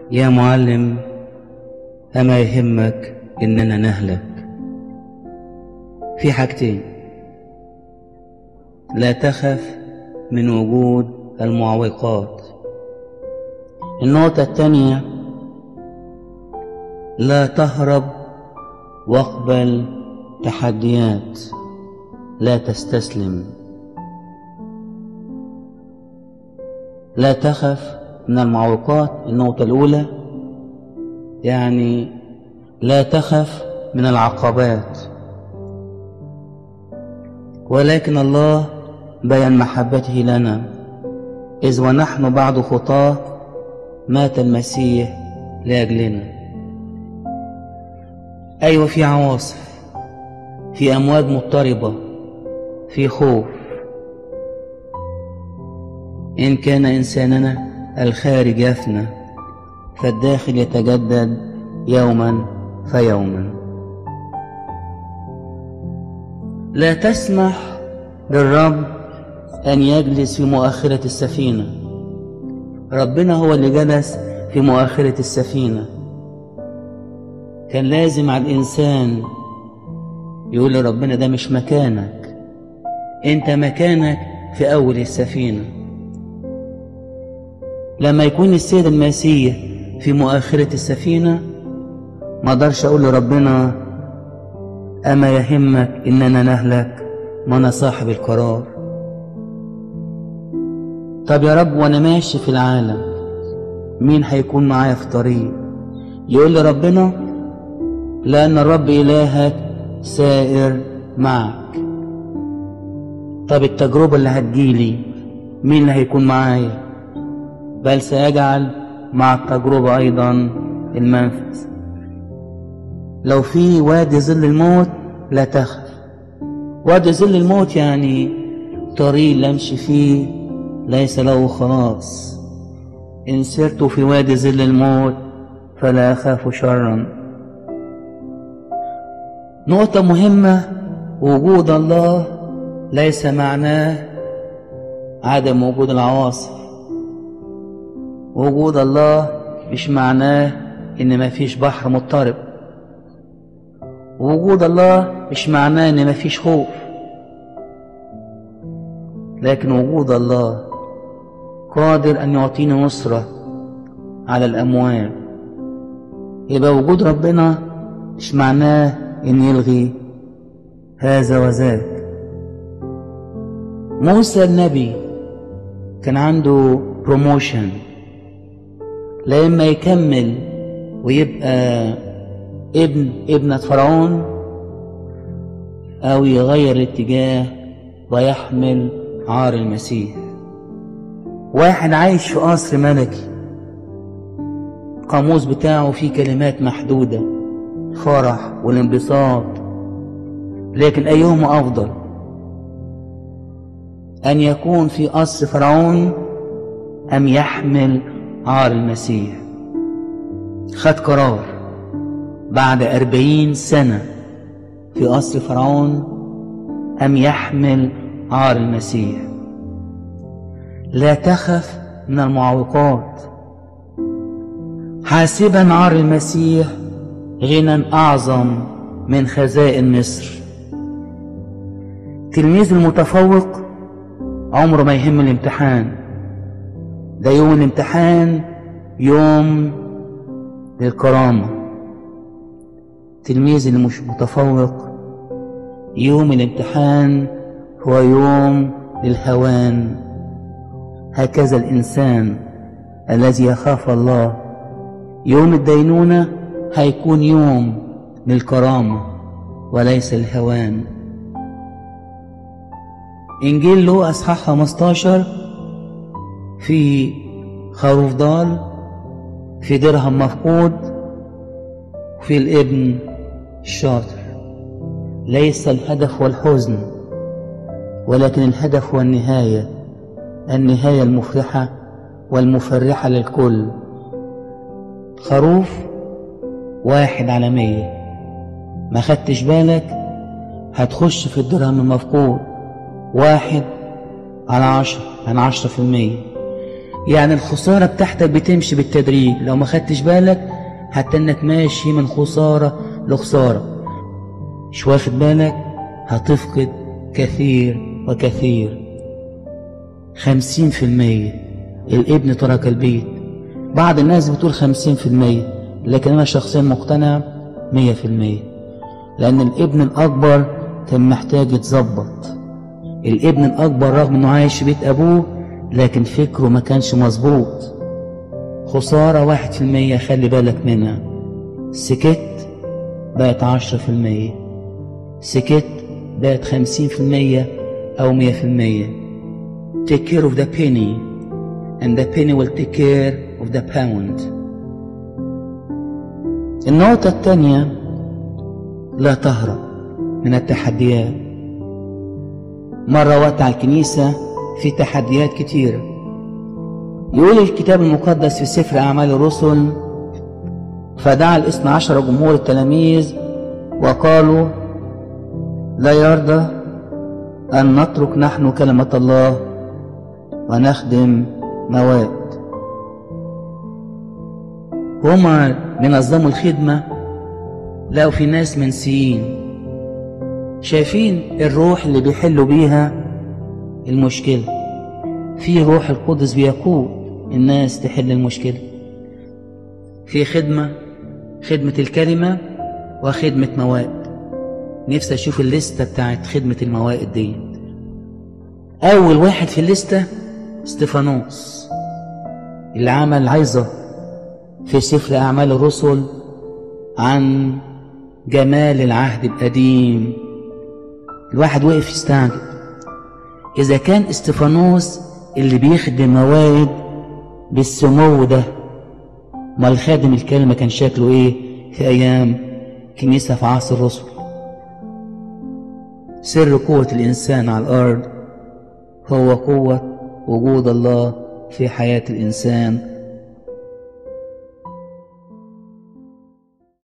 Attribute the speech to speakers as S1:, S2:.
S1: يا معلم أما يهمك إننا نهلك في حاجتين لا تخف من وجود المعوقات النقطة الثانية لا تهرب واقبل تحديات لا تستسلم لا تخف من المعوقات النقطة الأولى يعني لا تخف من العقبات ولكن الله بيان محبته لنا إذ ونحن بعد خطاه مات المسيح لأجلنا أيوة في عواصف في أمواج مضطربة في خوف إن كان إنساننا الخارج يفنى فالداخل يتجدد يوما فيوما لا تسمح للرب أن يجلس في مؤخرة السفينة ربنا هو اللي جلس في مؤخرة السفينة كان لازم على الإنسان يقول لربنا ده مش مكانك انت مكانك في أول السفينة لما يكون السيد المسيح في مؤخرة السفينة ما اقدرش اقول لربنا اما يهمك اننا نهلك ما انا صاحب القرار طب يا رب وانا ماشي في العالم مين هيكون معايا في طريق يقول لربنا لان الرب الهك سائر معك طب التجربة اللي هتجيلي مين اللي هيكون معايا بل سيجعل مع التجربة أيضا المنفذ لو في وادي ظل الموت لا تخف وادي ظل الموت يعني طريق اللي امشي فيه ليس له خلاص إن سرت في وادي ظل الموت فلا أخاف شرا نقطة مهمة وجود الله ليس معناه عدم وجود العواصف وجود الله مش معناه ان مفيش بحر مضطرب وجود الله مش معناه ان مفيش خوف لكن وجود الله قادر ان يعطيني نصرة على الاموال يبقى وجود ربنا مش معناه ان يلغي هذا وذاك موسى النبي كان عنده بروموشن لا إما يكمل ويبقى ابن ابنة فرعون أو يغير الاتجاه ويحمل عار المسيح واحد عايش في قصر ملكي القاموس بتاعه فيه كلمات محدودة فرح والانبساط لكن أيهما أفضل أن يكون في قصر فرعون أم يحمل عار المسيح خد قرار بعد أربعين سنة في قصر فرعون أم يحمل عار المسيح لا تخف من المعوقات حاسبا عار المسيح غنى أعظم من خزائن مصر تلميذ المتفوق عمره ما يهم الامتحان ده يوم الامتحان يوم للكرامة تلميذ اللي مش متفوق يوم الامتحان هو يوم للهوان هكذا الإنسان الذي يخاف الله يوم الدينونة هيكون يوم للكرامة وليس الهوان إنجيل له أصحاح 15 في خروف ضال في درهم مفقود في الابن الشاطر ليس الهدف والحزن ولكن الهدف والنهاية النهاية المفرحة والمفرحة للكل خروف واحد على مية ما خدتش بالك هتخش في الدرهم المفقود واحد على عشر عن عشرة في المية يعني الخسارة بتاعتك بتمشي بالتدريج لو ما خدتش بالك حتى انك ماشي من خسارة لخسارة مش واخد بالك هتفقد كثير وكثير خمسين في المية الابن ترك البيت بعض الناس بتقول خمسين في المية لكن أنا شخصيا مقتنع مية في المية لأن الابن الأكبر كان محتاج يتظبط الابن الأكبر رغم إنه عايش في بيت أبوه لكن فكره ما كانش مظبوط خسارة واحد في المية خلي بالك منها سكت بقت عشرة في المية سكت بقت خمسين في المية أو مية في المية take care of the penny and the penny will take care of the pound النقطة الثانية لا تهرب من التحديات مرة وقت على الكنيسة في تحديات كتيرة يقول الكتاب المقدس في سفر أعمال الرسل فدعا الاثنى عشر جمهور التلاميذ وقالوا لا يرضى أن نترك نحن كلمة الله ونخدم مواد هما بينظموا الخدمة لقوا في ناس منسيين شايفين الروح اللي بيحلوا بيها المشكلة في روح القدس بيقود الناس تحل المشكلة في خدمة خدمة الكلمة وخدمة مواد نفسي أشوف الليستة بتاعت خدمة الموائد دي أول واحد في الليستة استفانوس اللي عمل عظة في سفر أعمال الرسل عن جمال العهد القديم الواحد وقف يستعجب إذا كان استفانوس اللي بيخدم موائد بالسمو ده ما الخادم الكلمة كان شكله إيه في أيام كنيسة في عصر الرسل سر قوة الإنسان على الأرض هو قوة وجود الله في حياة الإنسان